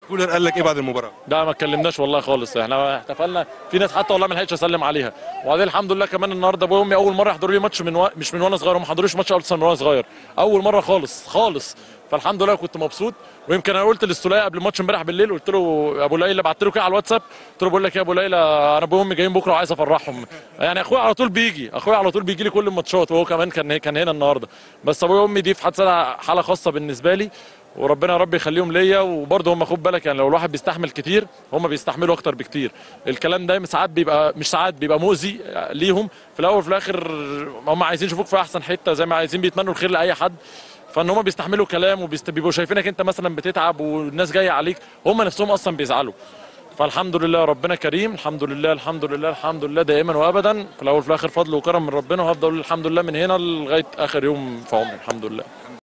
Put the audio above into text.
كولر قال لك ايه بعد المباراه ده ما اتكلمناش والله خالص احنا احتفلنا في ناس حتى والله ما لحقتش اسلم عليها وبعدين الحمد لله كمان النهارده ابويا وامي اول مره يحضروا لي ماتش من و... مش من وانا صغير هم ما حضروش ماتش ارسنال من وانا صغير اول مره خالص خالص فالحمد لله كنت مبسوط ويمكن انا قلت للسوليه قبل الماتش امبارح بالليل قلت له ابو ليلى بعت له كده على الواتساب قلت له بقول لك يا ابو ليلى انا ابويا وامي جايين بكره وعايز افرحهم يعني اخويا على طول بيجي اخويا على طول بيجي لي كل الماتشات وهو كمان كان كان هنا النهارده بس ابويا وامي دي في حد ذاتها حاله خاصه بالنسبه لي وربنا يا رب يخليهم ليا وبرضه هم خد بالك يعني لو الواحد بيستحمل كتير هم بيستحملوا اكتر بكتير الكلام ده ساعات بيبقى مش ساعات بيبقى مؤذي ليهم في الاول وفي الاخر هم عايزين يشوفوك في احسن حته زي ما عايزين بيتمنوا الخير لاي حد فان هم بيستحملوا كلام وبيبقوا شايفينك انت مثلا بتتعب والناس جايه عليك هم نفسهم اصلا بيزعلوا فالحمد لله ربنا كريم الحمد لله الحمد لله الحمد لله دائما وابدا في الاول وفي الاخر فضل وكرم من ربنا وهفضل اقول الحمد لله من هنا لغايه اخر يوم في عمري الحمد لله